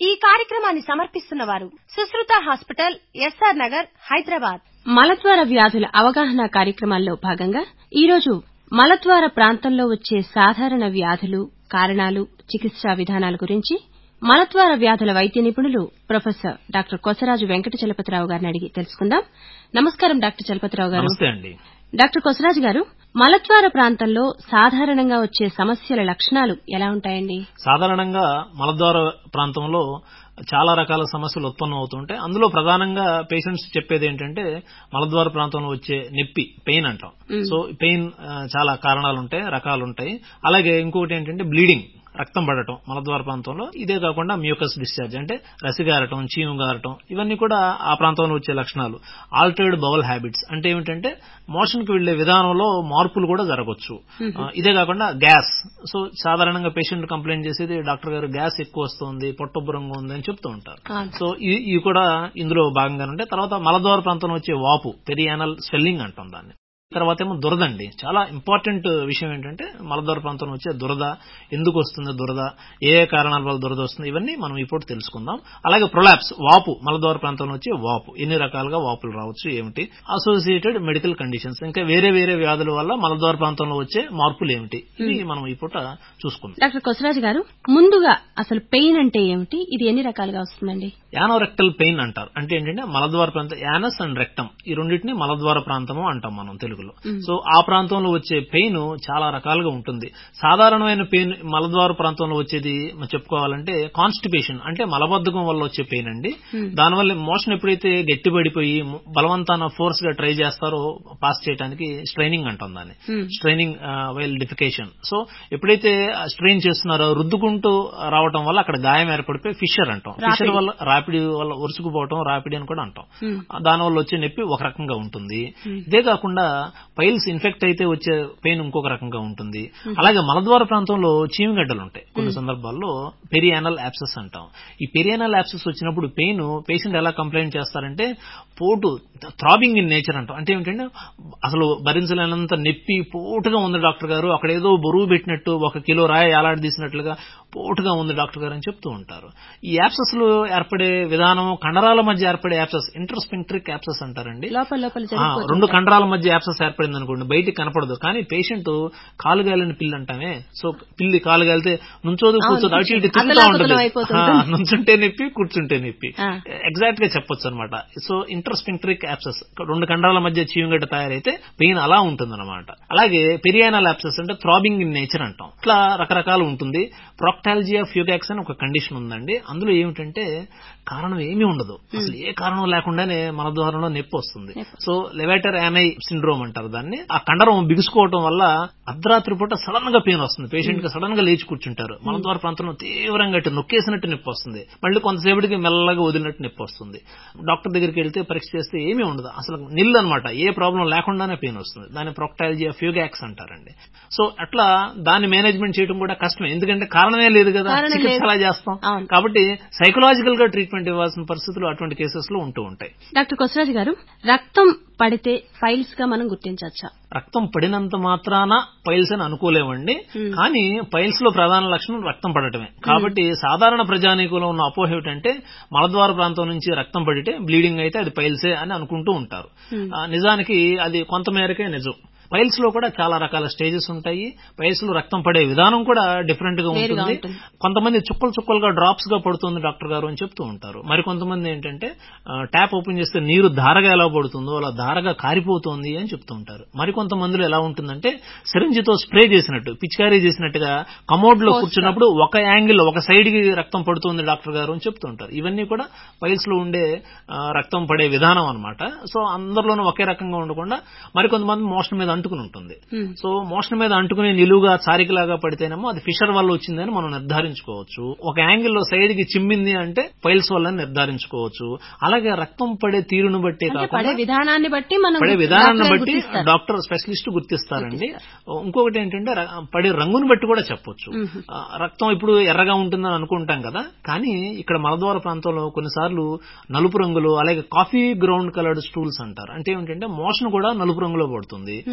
ఈ కార్యక్రమాన్ని సమర్పిస్తున్న వారు సుశ్రుత హాస్పిటల్ ఎస్ఆర్ నగర్ హైదరాబాద్ మలద్వార వ్యాధుల అవగాహన కార్యక్రమాల్లో భాగంగా ఈరోజు మలద్వార ప్రాంతంలో వచ్చే సాధారణ వ్యాధులు కారణాలు చికిత్సా విధానాల గురించి మలద్వార వ్యాధుల వైద్య నిపుణులు ప్రొఫెసర్ డాక్టర్ కొసరాజు వెంకట చలపతిరావు గారిని అడిగి తెలుసుకుందాం నమస్కారం డాక్టర్ చలపతిరావు గారు నమస్తే అండి డాక్టర్ కొసరాజు గారు మలద్వార ప్రాంతంలో సాధారణంగా వచ్చే సమస్యల లక్షణాలు ఎలా ఉంటాయండి సాధారణంగా మలద్వార ప్రాంతంలో చాలా రకాల సమస్యలు ఉత్పన్నం అవుతుంటాయి అందులో ప్రధానంగా పేషెంట్స్ చెప్పేది ఏంటంటే మలద్వార ప్రాంతంలో వచ్చే నొప్పి పెయిన్ అంటాం సో పెయిన్ చాలా కారణాలు ఉంటాయి రకాలు ఉంటాయి అలాగే ఇంకొకటి ఏంటంటే బ్లీడింగ్ రక్తం పడటం మలద్వార ప్రాంతంలో ఇదే కాకుండా మ్యూకస్ డిశ్చార్జ్ అంటే రసిగారటం చీము గారటం ఇవన్నీ కూడా ఆ ప్రాంతంలో వచ్చే లక్షణాలు ఆల్టర్డ్ బౌల్ హ్యాబిట్స్ అంటే ఏమిటంటే మోషన్ కి వెళ్లే విధానంలో మార్పులు కూడా జరగవచ్చు ఇదే కాకుండా గ్యాస్ సో సాధారణంగా పేషెంట్ కంప్లైంట్ చేసేది డాక్టర్ గారు గ్యాస్ ఎక్కువ వస్తుంది పొట్టొబ్బరంగా ఉంది అని చెప్తూ ఉంటారు సో ఇవి కూడా ఇందులో భాగంగానే ఉంటాయి తర్వాత మలద్వార ప్రాంతంలో వచ్చే వాపు పెరియానల్ స్వెల్లింగ్ అంటాం దాన్ని తర్వాత ఏమో దురద అండి చాలా ఇంపార్టెంట్ విషయం ఏంటంటే మలద్వార ప్రాంతంలో వచ్చే దురద ఎందుకు వస్తుంది దురద ఏ ఏ కారణాల వల్ల దురద వస్తుంది ఇవన్నీ మనం ఇప్పుడు తెలుసుకుందాం అలాగే ప్రొలాప్స్ వాపు మలద్వార ప్రాంతంలో వచ్చే వాపు ఎన్ని రకాలుగా వాపులు రావచ్చు ఏమిటి అసోసియేటెడ్ మెడికల్ కండిషన్స్ ఇంకా వేరే వేరే వ్యాధుల వల్ల మలద్వార ప్రాంతంలో వచ్చే మార్పులు ఏమిటి ఇవి మనం ఈ పూట చూసుకుందాం డాక్టర్ కొసరాజు గారు ముందుగా అసలు పెయిన్ అంటే ఏమిటి ఇది ఎన్ని రకాలుగా వస్తుందండి యానోరెక్టల్ పెయిన్ అంటారు అంటే ఏంటంటే మలద్వార ప్రాంతం యానస్ అండ్ రెక్టం ఈ రెండింటిని మలద్వార ప్రాంతము అంటాం మనం తెలుగులో సో ఆ ప్రాంతంలో వచ్చే పెయిన్ చాలా రకాలుగా ఉంటుంది సాధారణమైన పెయిన్ మలద్వార ప్రాంతంలో వచ్చేది మనం చెప్పుకోవాలంటే కాన్స్టిపేషన్ అంటే మలబద్ధకం వల్ల వచ్చే పెయిన్ అండి దానివల్ల మోషన్ ఎప్పుడైతే గట్టిపడిపోయి బలవంతాన ఫోర్స్ గా ట్రై చేస్తారో పాస్ చేయడానికి స్ట్రైనింగ్ అంటాం దాన్ని స్ట్రైనింగ్ వైల్ డిఫికేషన్ సో ఎప్పుడైతే స్ట్రెయిన్ చేస్తున్నారో రుద్దుకుంటూ రావడం వల్ల అక్కడ గాయం ఏర్పడిపోయి ఫిషర్ అంటాం ఫిషర్ వల్ల రాపిడి వల్ల ఒరుసుకుపోవటం రాపిడి అని కూడా అంటాం దానివల్ల వచ్చే నొప్పి ఒక రకంగా ఉంటుంది ఇదే కాకుండా పైల్స్ ఇన్ఫెక్ట్ అయితే వచ్చే పెయిన్ ఇంకొక రకంగా ఉంటుంది అలాగే మలద్వార ప్రాంతంలో చీమిగడ్డలు ఉంటాయి కొన్ని సందర్భాల్లో పెరియానల్ యాప్సెస్ అంటాం ఈ పెరియానల్ యాప్సెస్ వచ్చినప్పుడు పెయిన్ పేషెంట్ ఎలా కంప్లైంట్ చేస్తారంటే పోటు థ్రాబింగ్ ఇన్ నేచర్ అంటాం అంటే ఏమిటంటే అసలు భరించలేనంత నొప్పి పోటుగా ఉంది డాక్టర్ గారు అక్కడ ఏదో బరువు పెట్టినట్టు ఒక కిలో రాయి ఏలాడదీసినట్లుగా పోటుగా ఉంది డాక్టర్ గారు అని చెప్తూ ఉంటారు ఈ యాప్సెస్ లో ఏర్పడే విధానం కండరాల మధ్య ఏర్పడే యాప్సెస్ ఇంటర్స్పెంట్రిక్ యాప్సెస్ అంటారండి రెండు కండరాల మధ్య యాప్సెస్ ఏర్పడింది అనుకోండి బయటికి కనపడదు కానీ పేషెంట్ కాలు గాలిన పిల్లి అంటామే సో పిల్లి కాలు గాలితే నుంచోదు కూర్చోదు అటు ఇటు తిరుగుతూ ఉంటుంది నుంచుంటే నొప్పి కూర్చుంటే నొప్పి ఎగ్జాక్ట్ గా చెప్పొచ్చు అనమాట సో ఇంటర్స్పెంట్రిక్ యాప్సెస్ రెండు కండరాల మధ్య చీవుగడ్డ తయారైతే పెయిన్ అలా ఉంటుంది అనమాట అలాగే పెరియానల్ యాప్సెస్ అంటే థ్రాబింగ్ ఇన్ నేచర్ అంటాం ఇట్లా రకరకాలు ఉంటుంది ప్రాక్టాలజియా ఫ్యూగాక్స్ అని ఒక కండిషన్ ఉందండి అందులో ఏమిటంటే కారణం ఏమీ ఉండదు అసలు ఏ కారణం లేకుండానే మన ద్వారంలో నొప్పి వస్తుంది సో లెవేటర్ యానై సిండ్రోమ్ అంటారు దాన్ని ఆ కండరం బిగుసుకోవటం వల్ల అర్ధరాత్రి పూట సడన్ గా పెయిన్ వస్తుంది పేషెంట్ కి సడన్ గా లేచి కూర్చుంటారు మన ద్వార ప్రాంతంలో తీవ్రంగా నొక్కేసినట్టు నొప్పి వస్తుంది మళ్ళీ కొంతసేపటికి మెల్లగా వదిలినట్టు నొప్పి వస్తుంది డాక్టర్ దగ్గరికి వెళ్తే పరీక్ష చేస్తే ఏమీ ఉండదు అసలు నిల్ అనమాట ఏ ప్రాబ్లం లేకుండానే పెయిన్ వస్తుంది దాన్ని ప్రొక్టాలజియా ఫ్యూగాక్స్ అంటారండి సో అట్లా దాన్ని మేనేజ్మెంట్ చేయడం కూడా కష్టమే ఎందుకంటే కారణమే లేదు కదా చికిత్స అలా చేస్తాం కాబట్టి సైకలాజికల్ గా ట్రీట్మెంట్ ఇవ్వాల్సిన పరిస్థితులు అటువంటి కేసెస్ లో ఉంటూ ఉంటాయి డాక్టర్ కొసరాజు గారు రక్తం పడితే ఫైల్స్ గా మనం గుర్తించవచ్చా రక్తం పడినంత మాత్రాన పైల్స్ అని అనుకోలేమండి కానీ పైల్స్ లో ప్రధాన లక్షణం రక్తం పడటమే కాబట్టి సాధారణ ప్రజానీకులో ఉన్న అపోహ ఏమిటంటే మలద్వార ప్రాంతం నుంచి రక్తం పడితే బ్లీడింగ్ అయితే అది పైల్సే అని అనుకుంటూ ఉంటారు నిజానికి అది కొంత మేరకే నిజం పైల్స్ లో కూడా చాలా రకాల స్టేజెస్ ఉంటాయి పైల్స్ లో రక్తం పడే విధానం కూడా డిఫరెంట్ గా ఉంటుంది కొంతమంది చుక్కలు చుక్కలుగా డ్రాప్స్ గా పడుతుంది డాక్టర్ గారు అని చెప్తూ ఉంటారు మరి కొంతమంది ఏంటంటే ట్యాప్ ఓపెన్ చేస్తే నీరు ధారగా ఎలా పడుతుందో అలా ధారగా కారిపోతుంది అని చెప్తూ ఉంటారు మరి కొంతమందిలో ఎలా ఉంటుందంటే సిరంజితో స్ప్రే చేసినట్టు పిచికారీ చేసినట్టుగా కమోడ్ లో కూర్చున్నప్పుడు ఒక యాంగిల్ ఒక సైడ్ కి రక్తం పడుతుంది డాక్టర్ గారు అని చెప్తూ ఉంటారు ఇవన్నీ కూడా పైల్స్ లో ఉండే రక్తం పడే విధానం అనమాట సో అందరిలోనూ ఒకే రకంగా ఉండకుండా మరి కొంతమంది మోషన్ మీద అంటుకుని ఉంటుంది సో మోషన్ మీద అంటుకుని నిలువుగా చారికలాగా పడితేనేమో అది ఫిషర్ వల్ల వచ్చిందని మనం నిర్ధారించుకోవచ్చు ఒక యాంగిల్ లో సైడ్ కి చిమ్మింది అంటే పైల్స్ వల్ల నిర్ధారించుకోవచ్చు అలాగే రక్తం పడే తీరును బట్టి పడే విధానాన్ని బట్టి మనం పడే విధానాన్ని బట్టి డాక్టర్ స్పెషలిస్ట్ గుర్తిస్తారండి ఇంకొకటి ఏంటంటే పడే రంగును బట్టి కూడా చెప్పొచ్చు రక్తం ఇప్పుడు ఎర్రగా ఉంటుందని అనుకుంటాం కదా కానీ ఇక్కడ మలద్వార ప్రాంతంలో కొన్నిసార్లు నలుపు రంగులో అలాగే కాఫీ గ్రౌండ్ కలర్డ్ స్టూల్స్ అంటారు అంటే ఏంటంటే మోషన్ కూడా నలుపు రంగులో పడుతుంది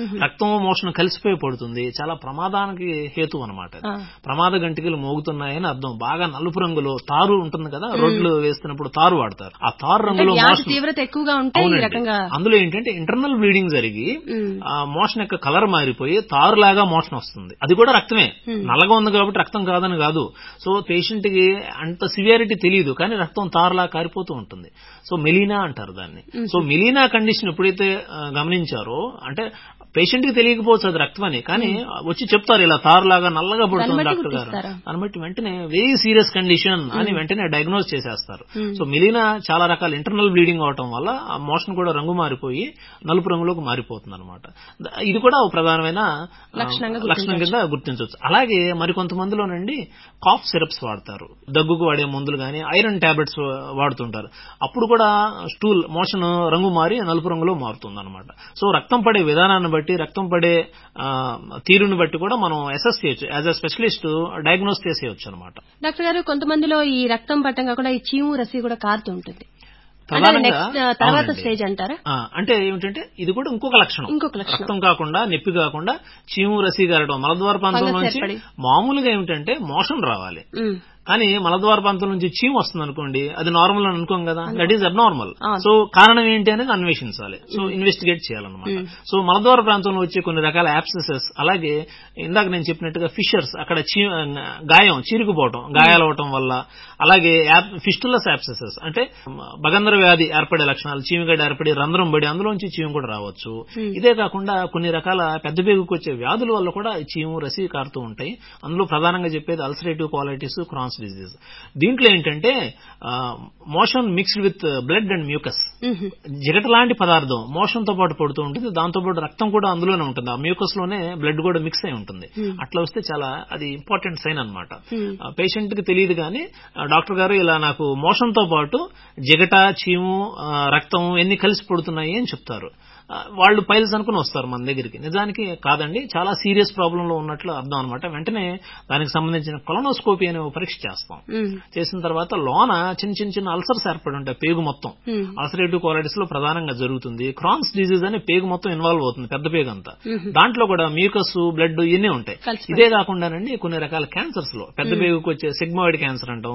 రక్తం మోషన్ కలిసిపోయి పడుతుంది చాలా ప్రమాదానికి హేతు అనమాట ఆ. ప్రమాద గంటికలు మోగుతున్నాయని అర్థం బాగా నలుపు రంగులో తారు ఉంటుంది కదా రోడ్లు వేస్తున్నప్పుడు తారు వాడతారు ఆ తారు అంటే రంగులో వ్యాధి మోషన్ తీవ్రత ఎక్కువగా ఉంటే ఈ అవునండి. రకంగా అందులో ఏంటంటే ఇంటర్నల్ బ్లీడింగ్ జరిగి ఉమ్, ఆ మోషన్ యొక్క కలర్ మారిపోయి తారులాగా మోషన్ వస్తుంది అది కూడా రక్తమే నల్లగా ఉంది కాబట్టి రక్తం కాదని కాదు సో పేషెంట్ కి అంత సివియారిటీ తెలియదు కానీ రక్తం తారులా కారిపోతూ ఉంటుంది సో మెలీనా అంటారు దాన్ని సో మెలీనా కండిషన్ ఎప్పుడైతే ఆ, గమనించారో అంటే పేషెంట్ కి తెలియకపోవచ్చు అది రక్తం అని కానీ వచ్చి చెప్తారు ఇలా తారులాగా నల్లగా పడుతుంది బట్టి డాక్టర్ గారు గుర్తిస్తారా? దాన్ని బట్టి వెంటనే వెరీ సీరియస్ కండిషన్ అని వెంటనే డయాగ్నోస్ చేసేస్తారు సో మిలినా చాలా రకాల ఇంటర్నల్ బ్లీడింగ్ అవటం వల్ల ఆ మోషన్ కూడా రంగు మారిపోయి నలుపు రంగులోకి మారిపోతుంది అనమాట ఇది కూడా ఒక ప్రధానమైన ఆ, లక్షణంగా లక్షణం కింద గుర్తించవచ్చు అలాగే మరి కొంతమందిలోనండి కాఫ్ సిరప్స్ వాడతారు దగ్గుకు వాడే మందులు కానీ ఐరన్ టాబ్లెట్స్ వాడుతుంటారు అప్పుడు కూడా స్టూల్ మోషన్ రంగు మారి నలుపు రంగులో మారుతుంది అనమాట సో రక్తం పడే విధానాన్ని బట్టి రక్తం పడే ఆ, తీరుని బట్టి కూడా మనం అసెస్ చేయొచ్చు యాజ్ అ స్పెషలిస్ట్ డయాగ్నోస్ చేసేయచ్చు అనమాట డాక్టర్ గారు కొంతమందిలో ఈ రక్తం పట్టం కాకుండా ఈ చీము రసి కూడా కారుతూ ఉంటుంది అంటే అది ప్రధానంగా నెక్స్ట్ తర్వాత అవునండి. స్టేజ్ అంటారా ఆ, అంటే ఏమిటంటే ఇది కూడా ఇంకొక లక్షణం ఇంకొక లక్షణం. రక్తం కాకుండా నొప్పి కాకుండా చీము రసి గారడం మలద్వార ప్రాంతం ఫంగస్ నుంచి ఏర్పడి. మామూలుగా ఏమిటంటే మోషన్ రావాలి ఉమ్, కానీ మలద్వార ప్రాంతం నుంచి చీము వస్తుంది అనుకోండి అది నార్మల్ అని అనుకోం కదా దట్ ఈస్ అబ్నార్మల్ అవును. సో కారణం ఏంటి అనేది అన్వేషించాలి సో ఇన్వెస్టిగేట్ చేయాలన్నమాట సో మలద్వార ప్రాంతంలో వచ్చే కొన్ని రకాల యాప్సెసెస్ అలాగే ఇందాక నేను చెప్పినట్టుగా ఫిషర్స్ అక్కడ చీ గాయం చీరుకుపోవటం గాయాలవటం వల్ల అలాగే ఫిస్టులస్ యాప్సెసెస్ అంటే బగంధర వ్యాధి ఏర్పడే లక్షణాలు చీమిగడ్డ ఏర్పడి రంధ్రం పడి అందులోంచి చీము కూడా రావచ్చు ఇదే కాకుండా కొన్ని రకాల పెద్ద పేగుకు వచ్చే వ్యాధుల వల్ల కూడా ఈ చీము రసి కారుతూ ఉంటాయి అందులో ప్రధానంగా చెప్పేది అల్సరేటివ్ క్వాలిటీస్ క్రాన్స్ డిజీజ్ దీంట్లో ఏంటంటే motion mixed with blood and mucus ఉహు, జిగట లాంటి పదార్థం మోషన్ తో పాటు పడుతూ ఉంటుంది దాంతో పాటు రక్తం కూడా అందులోనే ఉంటుంది ఆ మ్యూకస్ లోనే బ్లడ్ కూడా మిక్స్ అయి ఉంటుంది అట్లా వస్తే చాలా అది ఇంపార్టెంట్ సైన్ అనమాట పేషెంట్ కి తెలియదు కానీ ఆ, డాక్టర్ గారు ఇలా నాకు మోషన్ తో పాటు జిగట చీము ఆ, రక్తం ఎన్ని కలిసి పడుతున్నాయి అని చెప్తారు ఆ, వాళ్ళు పైల్స్ అనుకుని వస్తారు మన దగ్గరికి నిజానికి కాదండి చాలా సీరియస్ ప్రాబ్లం లో ఉన్నట్లు అర్థం అనమాట వెంటనే దానికి సంబంధించిన కొలనోస్కోపీ అనే ఒక పరీక్ష చేస్తాం ఉమ్, చేసిన తర్వాత లోన చిన్న చిన్న చిన్న అల్సర్స్ ఏర్పడి ఉంటాయి పేగు మొత్తం ఉమ్, అల్సరేటివ్ క్వాలిటీస్ లో ప్రధానంగా జరుగుతుంది క్రాన్స్ డిజీజ్ అని పేగు మొత్తం ఇన్వాల్వ్ అవుతుంది పెద్ద పేగు అంతా దాంట్లో కూడా మ్యూకస్ బ్లడ్ ఇవన్నీ ఉంటాయి కలిసిపోయి. ఇదే కాకుండానండి కొన్ని రకాల క్యాన్సర్స్ లో పెద్ద పేగుకు వచ్చే సిగ్మాయిడ్ క్యాన్సర్ అంటాం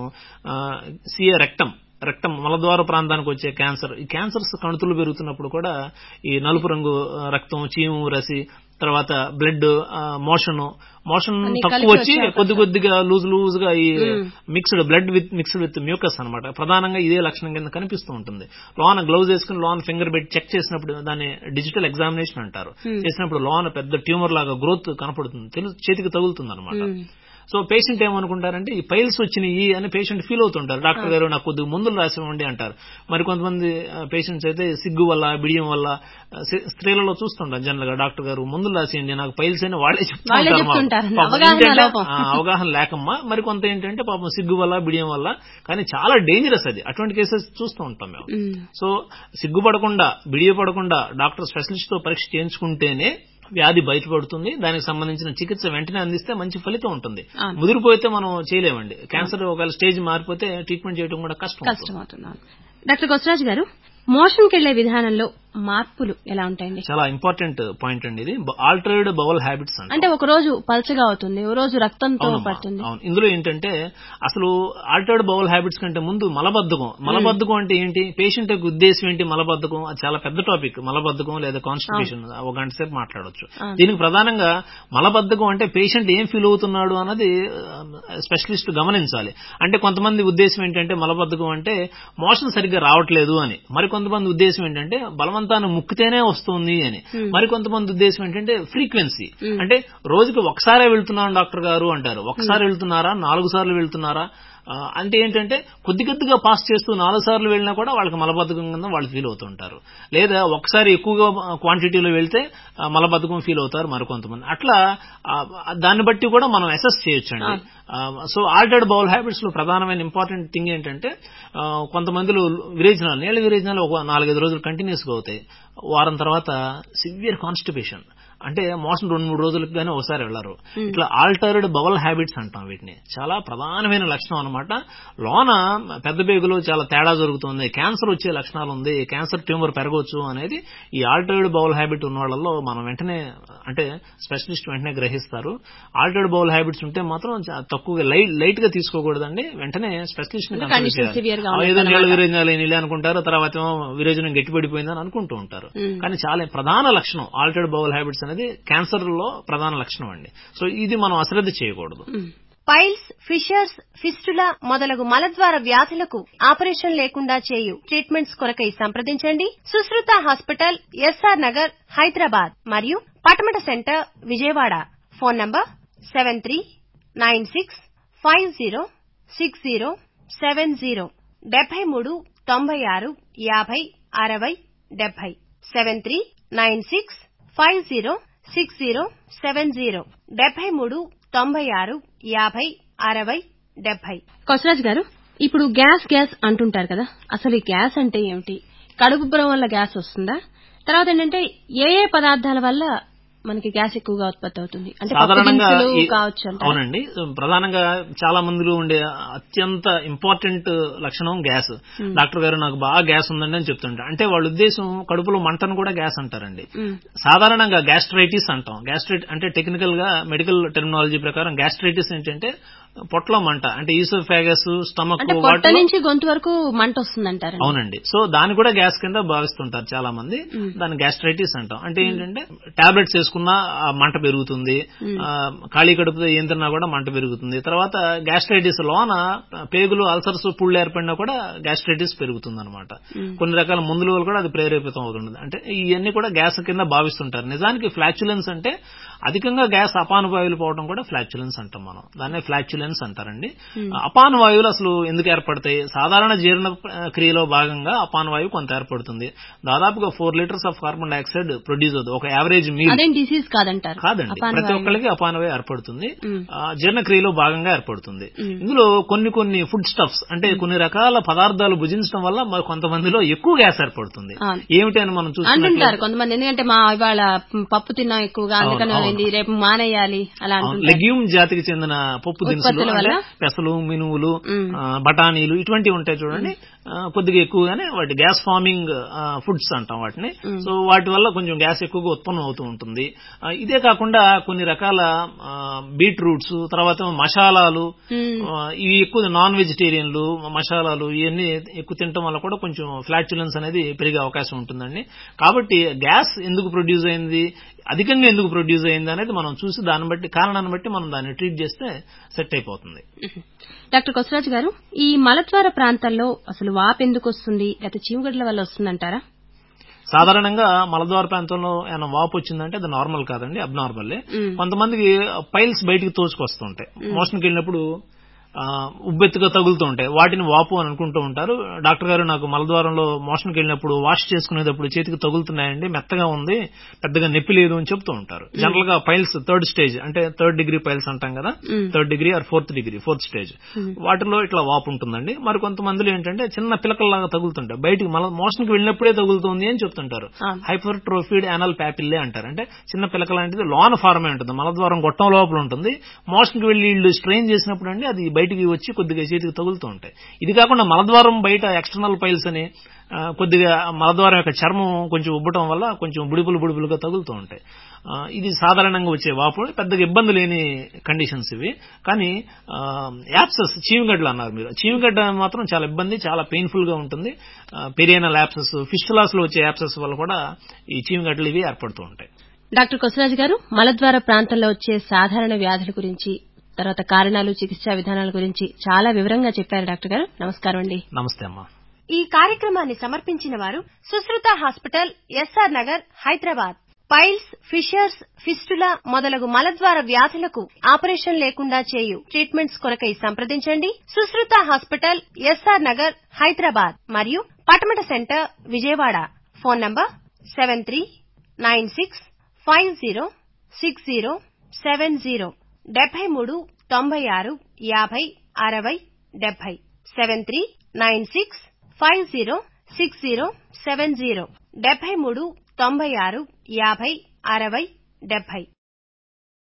సిఏ రెక్టం రక్తం మలద్వార ప్రాంతానికి వచ్చే క్యాన్సర్ ఈ క్యాన్సర్స్ కణుతులు పెరుగుతున్నప్పుడు కూడా ఈ నలుపు రంగు ఆ, రక్తం చీము రసి తర్వాత బ్లడ్ మోషన్ మోషన్ అన్ని తక్కువ కలిపి వచ్చి వచ్చే కొద్ది కొద్దిగా లూజ్ లూజ్ గా ఈ mixed blood with mixed with mucus అనమాట ప్రధానంగా ఇదే లక్షణం కింద కనిపిస్తూ ఉంటుంది లోన గ్లౌజ్ వేసుకుని లోన ఫింగర్ పెట్టి చెక్ చేసినప్పుడు దాన్ని డిజిటల్ ఎగ్జామినేషన్ అంటారు చేసినప్పుడు లోన పెద్ద ట్యూమర్ లాగా గ్రోత్ కనపడుతుంది తెలుసు చేతికి తగులుతుంది అనమాట ఉమ్. సో పేషెంట్ ఏమనుకుంటారంటే ఈ పైల్స్ వచ్చినాయి అని పేషెంట్ ఫీల్ అవుతుంటారు డాక్టర్ గారు నాకు కొద్దిగా మందులు రాసివ్వండి అంటారు మరి కొంతమంది పేషెంట్స్ అయితే సిగ్గు వల్ల బిడియం వల్ల ఆ, స్త్రీ- స్త్రీలలో చూస్తుంటారు జనరల్ గా డాక్టర్ గారు మందులు రాసియండి నాకు పైల్స్ అని వాళ్ళే చెప్తూ వాళ్ళే ఉంటారు మాకు. చెప్తుంటారు. పాపం అవగాహన ఏంటంటే, లోపం. ఆ, అవగాహన లేకమ్మా మరి కొంత ఏంటంటే పాపం సిగ్గు వల్ల బిడియం వల్ల కానీ చాలా డేంజరస్ అది అటువంటి కేసెస్ చూస్తూ ఉంటాం మేము ఉమ్. సో సిగ్గుపడకుండా బిడియపడకుండా డాక్టర్ స్పెషలిస్ట్ తో పరీక్ష చేయించుకుంటేనే వ్యాధి బయటపడుతుంది దానికి సంబంధించిన చికిత్స వెంటనే అందిస్తే మంచి ఫలితం ఉంటుంది అవును. ముదిరిపోతే మనం చేయలేమండి క్యాన్సర్ ఒకవేళ స్టేజ్ మారిపోతే ట్రీట్మెంట్ చేయడం కూడా కష్టం అవుతుంది. కష్టమవుతున్నాను డాక్టర్ కొసరాజు గారు మోషన్కి వెళ్లే విధానంలో మార్పులు ఎలా ఉంటాయండి చాలా ఇంపార్టెంట్ పాయింట్ అండి ఇది ఆల్టర్డ్ బవల్ హ్యాబిట్స్ అంటే అంటే ఒక రోజు పలచగా అవుతుంది ఓ రోజు రక్తంతో అవునమ్మా, పడుతుంది అవును ఇందులో ఏంటంటే అసలు ఆల్టర్డ్ బౌల్ హ్యాబిట్స్ కంటే ముందు మలబద్ధకం మలబద్ధకం అంటే ఏంటి పేషెంట్ యొక్క ఉద్దేశం ఏంటి మలబద్ధకం అది చాలా పెద్ద టాపిక్ మలబద్ధకం లేదా కాన్స్టిట్యూషన్ ఒక గంట సేపు మాట్లాడొచ్చు దీనికి ప్రధానంగా మలబద్ధకం అంటే పేషెంట్ ఏం ఫీల్ అవుతున్నాడు అన్నది స్పెషలిస్ట్ గమనించాలి అంటే కొంతమంది ఉద్దేశం ఏంటంటే మలబద్ధకం అంటే మోషన్ సరిగ్గా రావట్లేదు అని మరి కొంతమంది ఉద్దేశం ఏంటంటే బలవంతాన్ని ముక్కితేనే వస్తుంది అని మరి కొంతమంది ఉద్దేశం ఏంటంటే ఫ్రీక్వెన్సీ అంటే రోజుకి ఒకసారే వెళ్తున్నాను డాక్టర్ గారు అంటారు ఒకసారి వెళ్తున్నారా నాలుగు సార్లు వెళ్తున్నారా ఆ, అంటే ఏంటంటే కొద్ది కొద్దిగా పాస్ చేస్తూ నాలుగు సార్లు వెళ్ళినా కూడా వాళ్ళకి మలబద్ధకం కింద వాళ్ళు ఫీల్ అవుతుంటారు లేదా ఒకసారి ఎక్కువగా క్వాంటిటీలో వెళ్తే ఆ, మలబద్ధకం ఫీల్ అవుతారు మరికొంతమంది అట్లా ఆ, దాన్ని బట్టి కూడా మనం అసెస్ చేయొచ్చండి సో ఆల్టర్డ్ బౌల్ హ్యాబిట్స్ లో ప్రధానమైన ఇంపార్టెంట్ థింగ్ ఏంటంటే ఆ, కొంతమందిలో విరేచనాలు నీళ్ళ విరేచనాలు ఒక నాలుగైదు రోజులు కంటిన్యూస్ గా అవుతాయి వారం తర్వాత సివియర్ కాన్స్టిపేషన్ అంటే మోషన్ రెండు మూడు రోజులకు గానీ ఒకసారి వెళ్లరు ఇట్లా ఆల్టర్డ్ బవల్ హ్యాబిట్స్ అంటాం వీటిని చాలా ప్రధానమైన లక్షణం అన్నమాట లోన పెద్ద పేగులో చాలా తేడా జరుగుతుంది క్యాన్సర్ వచ్చే లక్షణాలు ఉంది క్యాన్సర్ ట్యూమర్ పెరగవచ్చు అనేది ఈ ఆల్టర్డ్ బౌల్ హ్యాబిట్ ఉన్న వాళ్ళలో మనం వెంటనే అంటే స్పెషలిస్ట్ వెంటనే గ్రహిస్తారు ఆల్టర్డ్ బౌల్ హ్యాబిట్స్ ఉంటే మాత్రం చా- తక్కువగా లైట్ లైట్ గా తీసుకోకూడదండి వెంటనే స్పెషలిస్ట్ అంటే condition severe గా ఏదో ఉంటుంది నీళ్ళ విరేచనాలు నీళ్ళే అనుకుంటారు తర్వాత ఏమో విరేచనం గట్టిపడిపోయిందని అనుకుంటూ ఉంటారు కానీ చాలా ప్రధాన లక్షణం ఆల్టర్డ్ బౌల్ హ్యాబిట్స్ అనేది క్యాన్సర్ లో ప్రధాన లక్షణం అండి సో ఇది మనం అశ్రద్ధ చేయకూడదు పైల్స్ ఫిషర్స్ ఫిస్టులా మొదలగు మలద్వార వ్యాధులకు ఆపరేషన్ లేకుండా చేయు ట్రీట్మెంట్స్ కొరకై సంప్రదించండి సుశ్రుత హాస్పిటల్ ఎస్ఆర్ నగర్ హైదరాబాద్ మరియు Patamata centre Vijayawada phone number seven three nine six five zero six zero seven zero డెబ్బై మూడు తొంభై ఆరు యాభై అరవై డెబ్బై seven three nine six five zero six zero seven zero డెబ్బై మూడు తొంభై ఆరు యాభై అరవై డెబ్బై కొసరాజ్ గారు ఇప్పుడు గ్యాస్ గ్యాస్ అంటుంటారు కదా అసలు ఈ గ్యాస్ అంటే ఏమిటి కడుపు ఉబ్బరం వల్ల గ్యాస్ వస్తుందా తర్వాత ఏంటంటే ఏ ఏ పదార్థాల వల్ల మనకి గ్యాస్ ఎక్కువగా ఉత్పత్తి అవుతుంది అంటే పప్పు సాధారణంగా దినుసులు ఈ- కావచ్చు అంటారా? అవునండి ప్రధానంగా చాలా మందిలో ఉండే అత్యంత ఇంపార్టెంట్ లక్షణం గ్యాస్ డాక్టర్ గారు నాకు బాగా గ్యాస్ ఉందండి అని చెప్తుంటారు అంటే వాళ్ళ ఉద్దేశం కడుపులో మంటను కూడా గ్యాస్ అంటారండి మ్. సాధారణంగా గ్యాస్ట్రైటిస్ అంటాం గ్యాస్ట్రైట్ అంటే టెక్నికల్ గా మెడికల్ టెర్మినాలజీ ప్రకారం గ్యాస్ట్రైటిస్ ఏంటంటే పొట్టలో మంట అంటే ఈసోఫాగస్ స్టమక్ అంటే పొట్ట నుంచి గొంతు వరకు మంట వస్తుందంటారు అవునండి సో దాన్ని కూడా గ్యాస్ కింద భావిస్తుంటారు చాలా మంది దాన్ని గ్యాస్ట్రైటిస్ అంటాం అంటే ఏంటంటే టాబ్లెట్స్ వేసుకున్నా ఆ మంట పెరుగుతుంది ఆ, ఖాళీ కడుపుతో ఏం తిన్నా కూడా మంట పెరుగుతుంది తర్వాత గ్యాస్ట్రైటిస్ లోన పేగులు అల్సర్స్ పుళ్ళు ఏర్పడినా కూడా గ్యాస్ట్రైటిస్ పెరుగుతుంది అనమాట కొన్ని రకాల మందుల వల్ల కూడా అది ప్రేరేపితం అవుతుంది అంటే ఇవన్నీ కూడా గ్యాస్ కింద భావిస్తుంటారు నిజానికి ఫ్లాచులెన్స్ అంటే అధికంగా గ్యాస్ అపాన వాయువులు పోవడం కూడా ఫ్లాచులెన్స్ అంటాం మనం దాన్నే ఫ్లాచులెన్స్ అంటారండి అపాన వాయువులు అసలు ఎందుకు ఏర్పడతాయి సాధారణ జీర్ణ ఆ, క్రియలో భాగంగా అపాన వాయువు కొంత ఏర్పడుతుంది దాదాపుగా four litres of carbon dioxide produce అవుతుంది ఒక యావరేజ్ మీల్ అదేం డిసీజ్ కాదంటారు కాదండి అపాన ప్రతి వాయువు. ఒక్కరికి అపానవే ఏర్పడుతుంది మ్. ఆ, జీర్ణక్రియలో భాగంగా ఏర్పడుతుంది ఇందులో కొన్ని కొన్ని ఫుడ్ స్టఫ్స్ అంటే కొన్ని రకాల పదార్థాలు భుజించడం వల్ల మరి కొంతమందిలో ఎక్కువ గ్యాస్ ఏర్పడుతుంది అవును. ఏమిటి అని మనం అంటుంటారు చూసుకుంటే కొంతమంది ఎందుకంటే మా ఇవాళ పప్పు తిన్నాం ఎక్కువగా అందుకని అవును, ఏంది రేపు మానేయాలి అలా అంటుంటారు లెగ్యూమ్ జాతికి చెందిన పప్పు దినుసులు ఉత్పత్తుల వల్ల? అంటే పెసలు మినువులు మ్. ఆ, బఠానీలు ఇటువంటివి ఉంటాయి చూడండి ఆ, కొద్దిగా ఎక్కువగానే వాటి గ్యాస్ ఫార్మింగ్ ఫుడ్స్ అంటాం వాటిని సో వాటి వల్ల కొంచెం గ్యాస్ ఎక్కువగా ఉత్పన్నం అవుతూ ఉంటుంది ఆ, ఇదే కాకుండా కొన్ని రకాల బీట్రూట్స్ తర్వాత మసాలాలు మ్. ఆ, ఇవి ఎక్కువ నాన్ వెజిటేరియన్లు మసాలాలు ఇవన్నీ ఎక్కువ తినటం వల్ల కూడా కొంచెం ఫ్లాచులెన్స్ అనేది పెరిగే అవకాశం ఉంటుందండి కాబట్టి గ్యాస్ ఎందుకు ప్రొడ్యూస్ అయింది అధికంగా ఎందుకు ప్రొడ్యూస్ అయింది అనేది మనం చూసి దాన్ని బట్టి కారణాన్ని బట్టి మనం దాన్ని ట్రీట్ చేస్తే సెట్ అయిపోతుంది డాక్టర్ కొసరాజు గారు ఈ మలద్వార ప్రాంతాల్లో అసలు వాపు ఎందుకు వస్తుంది లేకపోతే చీమగడ్ల వల్ల వస్తుందంటారా సాధారణంగా మలద్వార ప్రాంతంలో ఏమైనా వాపు వచ్చిందంటే అది నార్మల్ కాదండి అబ్నార్మల్ మ్. కొంతమందికి పైల్స్ బయటికి తోచుకొస్తుంటాయి మోషన్కి వెళ్ళినప్పుడు ఆ, ఉబ్బెత్తుగా తగులుతూ ఉంటాయి వాటిని వాపు అని అనుకుంటూ ఉంటారు డాక్టర్ గారు నాకు మలద్వారంలో మోషన్కి వెళ్ళినప్పుడు వాష్ చేసుకునేటప్పుడు చేతికి తగులుతున్నాయండి మెత్తగా ఉంది పెద్దగా నొప్పి లేదు అని చెప్తూ ఉంటారు జనరల్ గా పైల్స్ థర్డ్ స్టేజ్ అంటే థర్డ్ డిగ్రీ పైల్స్ అంటాం కదా మ్. Third degree or fourth degree fourth stage వాటిలో ఇట్లా వాపు ఉంటుందండి మరి కొంతమందిలో ఏంటంటే చిన్న పిలకల్లాగా తగులుతుంటాయి బయటికి మల మోషన్కి వెళ్ళినప్పుడే తగులుతుంది అని చెప్తుంటారు అవును. హైపర్ ట్రోఫీడ్ యానల్ ప్యాపిల్లే అంటారు అంటే చిన్న పిలక లాంటిది లోన ఫార్మే ఉంటుంది మలద్వారం గొట్టం లోపల ఉంటుంది మోషన్కి వెళ్ళి వీళ్ళు స్ట్రెయిన్ చేసినప్పుడు అండి అది బయటికి వచ్చి కొద్దిగా చేతికి తగులుతూ ఉంటాయి ఇది కాకుండా మలద్వారం బయట ఎక్స్టర్నల్ పైల్స్ అని ఆ, కొద్దిగా మలద్వారం యొక్క చర్మం కొంచెం ఉబ్బటం వల్ల కొంచెం బుడిపులు బుడిపులుగా తగులుతూ ఉంటాయి ఆ, ఇది సాధారణంగా వచ్చే వాపు పెద్దగా ఇబ్బంది లేని కండిషన్స్ ఇవి కానీ యాప్సెస్ చీమిగడ్డలు అన్నారు మీరు చీమిగడ్డ మాత్రం చాలా ఇబ్బంది చాలా పెయిన్ఫుల్ గా ఉంటుంది పెరియనల్ యాప్సెస్ ఫిస్టులాస్ లో వచ్చే యాప్సెస్ వల్ల కూడా ఈ చీమిగడ్డలు ఇవి ఏర్పడుతూ ఉంటాయి డాక్టర్ కొసరాజు గారు మలద్వార ప్రాంతంలో వచ్చే సాధారణ వ్యాధుల గురించి తర్వాత కారణాలు చికిత్సా విధానాల గురించి చాలా వివరంగా చెప్పారు డాక్టర్ గారు నమస్కారం అండి నమస్తే అమ్మా ఈ కార్యక్రమాన్ని సమర్పించిన వారు Sushruta hospital S R Nagar Hyderabad piles fissures fistula మొదలగు మలద్వార వ్యాధులకు ఆపరేషన్ లేకుండా చేయు ట్రీట్మెంట్స్ కొరకై సంప్రదించండి సుశ్రుత హాస్పిటల్ ఎస్ఆర్ నగర్ హైదరాబాద్ మరియు Patamata centre Vijayawada phone number seven three nine six five zero six zero seven zero డెబ్బై మూడు తొంభై ఆరు యాభై అరవై డెబ్బై seven three nine six five zero six zero seven zero డెబ్బై మూడు తొంభై ఆరు యాభై అరవై డెబ్బై